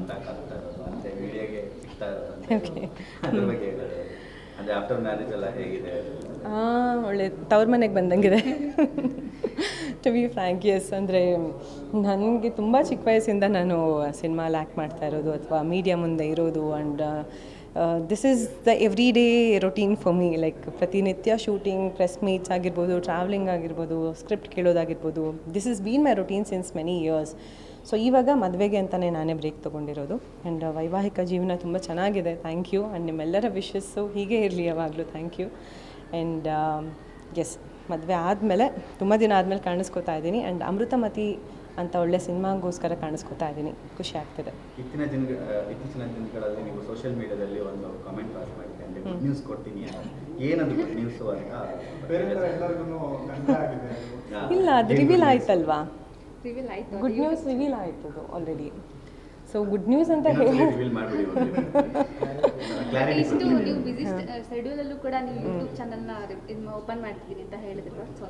Back ಆಗ್ತಾ ಇರೋದು ಮತ್ತೆ ಮೀಡಿಯಾಗೆ ಸಿಗ್ತಾ ಇರೋದು ಅಂತ Okay. ಅದ್ರ ಬಗ್ಗೆ ಹೇಳೋದು ಅಂದರೆ ಆಫ್ಟರ್ ಮ್ಯಾರೇಜ್ ಎಲ್ಲ ಹೇಗಿದೆ ಹಾಂ ಒಳ್ಳೆ ತವ್ರ ಮನೆಗೆ ಬಂದಂಗಿದೆ ಟು ಬಿ ಫ್ರ್ಯಾಂಕ್ ಎಸ್ ಅಂದರೆ ನನಗೆ ತುಂಬ ಚಿಕ್ಕ ವಯಸ್ಸಿಂದ ನಾನು ಸಿನಿಮಾಲಿ ಆ್ಯಕ್ಟ್ ಮಾಡ್ತಾ ಇರೋದು ಅಥವಾ ಮೀಡಿಯಾ ಮುಂದೆ ಇರೋದು and this is the every day routine for me like ಪ್ರತಿನಿತ್ಯ ಶೂಟಿಂಗ್ ಪ್ರೆಸ್ ಮೀಟ್ಸ್ ಆಗಿರ್ಬೋದು ಟ್ರಾವೆಲಿಂಗ್ ಆಗಿರ್ಬೋದು ಸ್ಕ್ರಿಪ್ಟ್ ಕೇಳೋದಾಗಿರ್ಬೋದು this is been my routine since many years so ಇವಾಗ ಮದುವೆಗೆ ಅಂತಲೇ ನಾನೇ ಬ್ರೇಕ್ ತೊಗೊಂಡಿರೋದು ಆ್ಯಂಡ್ ವೈವಾಹಿಕ ಜೀವನ ತುಂಬ ಚೆನ್ನಾಗಿದೆ ಥ್ಯಾಂಕ್ ಯು ಆ್ಯಂಡ್ ನಿಮ್ಮೆಲ್ಲರ ವಿಶಸ್ಸು ಹೀಗೆ ಇರಲಿ ಯಾವಾಗಲೂ ಥ್ಯಾಂಕ್ ಯು ಆ್ಯಂಡ್ ಎಸ್ ಮದುವೆ ಆದಮೇಲೆ ತುಂಬ ದಿನ ಆದಮೇಲೆ ಕಾಣಿಸ್ಕೊತಾ ಇದ್ದೀನಿ ಆ್ಯಂಡ್ ಅಮೃತಮತಿ ಅಂತ ಒಳ್ಳೆ ಸಿನಿಮಾಗೋಸ್ಕರ ಕಾಣಿಸ್ಕೊತಾ ಇದ್ದೀನಿ ಖುಷಿ ಆಗ್ತಿದೆ ಇತ್ತಿನ ದಿನ ಇತ್ತೀಚಿನ ದಿನಗಳಲ್ಲಿ ನೀವು ಸೋಷಿಯಲ್ ಮೀಡಿಯಾದಲ್ಲಿ ಒಂದು ಕಾಮೆಂಟ್ ಪಾಸ್ ಮಾಡಿದ್ದೆ ಅಂದರೆ ಗುಡ್ ನ್ಯೂಸ್ ಕೊಡ್ತೀನಿ ಅಂತ ಏನದು ಗುಡ್ ನ್ಯೂಸು ಅಂತ ಬೇರೆ ಎಲ್ಲರಿಗೂ ಗಂಡ ಆಗಿದೆ ಹಾ. ಇಲ್ಲ ಅದು ರಿವೀಲ್ ಆಯ್ತಲ್ವಾ ರಿವೀಲ್ ಆಯ್ತು ಗುಡ್ ನ್ಯೂಸ್ ರಿವೀಲ್ ಆಯ್ತದು ಆಲ್ರೆಡಿ ಸೊ ಗುಡ್ ನ್ಯೂಸ್ ಅಂತ ಇನ್ನೊಂದ್ಸಲಿ ಹೇಳಿ ರಿವೀಲ್ ಮಾಡಿಬಿಡಿ ಕ್ಲಾರಿಟಿ ಇಷ್ಟು ನೀವು ಬಿಸಿ ಶೆಡ್ಯೂಲಲ್ಲೂ ಕೂಡ ನೀವು ಯೂಟ್ಯೂಬ್ ಚಾನಲ್ನ ಓಪನ್ ಮಾಡ್ತಿದ್ದೀನಿ ಅಂತ ಹೇಳಿದ್ರು ಸೊ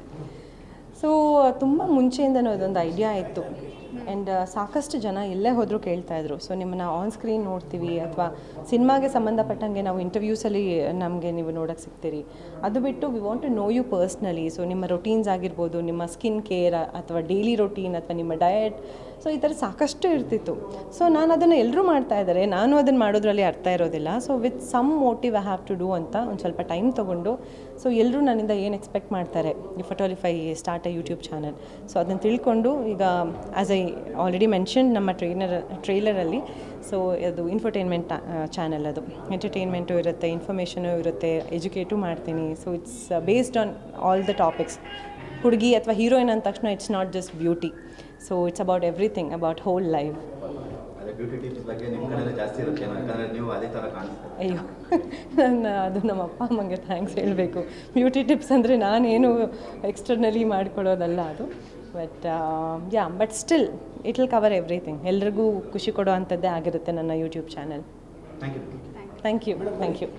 ಸೊ ತುಂಬ ಮುಂಚೆಯಿಂದನೂ ಇದೊಂದು ಐಡಿಯಾ ಇತ್ತು ಆ್ಯಂಡ್ ಸಾಕಷ್ಟು ಜನ ಎಲ್ಲೇ ಹೋದರೂ ಕೇಳ್ತಾಯಿದ್ರು ಸೊ ನಿಮ್ಮನ್ನ ಆನ್ ಸ್ಕ್ರೀನ್ ನೋಡ್ತೀವಿ ಅಥವಾ ಸಿನಿಮಾಗೆ ಸಂಬಂಧಪಟ್ಟಂಗೆ ನಾವು ಇಂಟರ್ವ್ಯೂಸಲ್ಲಿ ನಮಗೆ ನೀವು ನೋಡೋಕ್ಕೆ ಸಿಗ್ತೀರಿ ಅದು ಬಿಟ್ಟು we want to know you personally so ನಿಮ್ಮ ರೊಟೀನ್ಸ್ ಆಗಿರ್ಬೋದು ನಿಮ್ಮ ಸ್ಕಿನ್ ಕೇರ್ ಅಥವಾ ಡೈಲಿ ರೊಟೀನ್ ಅಥವಾ ನಿಮ್ಮ ಡಯಟ್ ಸೊ ಈ ಥರ ಸಾಕಷ್ಟು ಇರ್ತಿತ್ತು ಸೊ ನಾನು ಅದನ್ನು ಎಲ್ಲರೂ ಮಾಡ್ತಾ ಇದ್ದಾರೆ ನಾನು ಅದನ್ನು ಮಾಡೋದ್ರಲ್ಲಿ ಅರ್ಥ ಇರೋದಿಲ್ಲ so with some motive I have to do ಅಂತ ಒಂದು ಸ್ವಲ್ಪ ಟೈಮ್ ತೊಗೊಂಡು ಸೊ ಎಲ್ಲರೂ ನನ್ನಿಂದ ಏನು ಎಕ್ಸ್ಪೆಕ್ಟ್ ಮಾಡ್ತಾರೆ if at all if I start a YouTube channel so ಅದನ್ನು ತಿಳ್ಕೊಂಡು ಈಗ ಆ್ಯಸ್ ಐ ಆಲ್ರೆಡಿ ಮೆನ್ಷನ್ ನಮ್ಮ ಟ್ರೈನರ್ ಟ್ರೈಲರಲ್ಲಿ ಸೊ ಅದು ಇನ್ಫರ್ಟೈನ್ಮೆಂಟ್ ಚಾನಲ್ ಅದು ಎಂಟರ್ಟೈನ್ಮೆಂಟು ಇರುತ್ತೆ ಇನ್ಫಾರ್ಮೇಷನು ಇರುತ್ತೆ ಎಜುಕೇಟು ಮಾಡ್ತೀನಿ so it's based on all the topics ಹುಡುಗಿ ಅಥವಾ ಹೀರೋಯಿನ್ ಅಂದ ತಕ್ಷಣ it's not just beauty so it's about everything about whole life ಅದೇ ಬ್ಯೂಟಿ ಟಿಪ್ಸ್ ಬಗ್ಗೆ ನಿಮ್ಮ ಕಡೆ ಜಾಸ್ತಿ ಇರುತ್ತೆ ಯಾಕಂದರೆ ನೀವು ಅದೇ ಥರ ಕಾಣಿಸ್ತಾರೆ ಅಯ್ಯೋ ನನ್ನ ಅದು ನಮ್ಮ ಅಪ್ಪ ಅಮ್ಮಂಗೆ ಥ್ಯಾಂಕ್ಸ್ ಹೇಳಬೇಕು ಬ್ಯೂಟಿ ಟಿಪ್ಸ್ ಅಂದರೆ ನಾನೇನು ಎಕ್ಸ್ಟರ್ನಲಿ ಮಾಡ್ಕೊಳ್ಳೋದಲ್ಲ ಅದು but yeah but still it will cover everything ಎಲ್ರಿಗೂ ಖುಷಿ ಕೊಡೋ ಅಂಥದ್ದೇ ಆಗಿರುತ್ತೆ ನನ್ನ YouTube channel thank you thank you thank you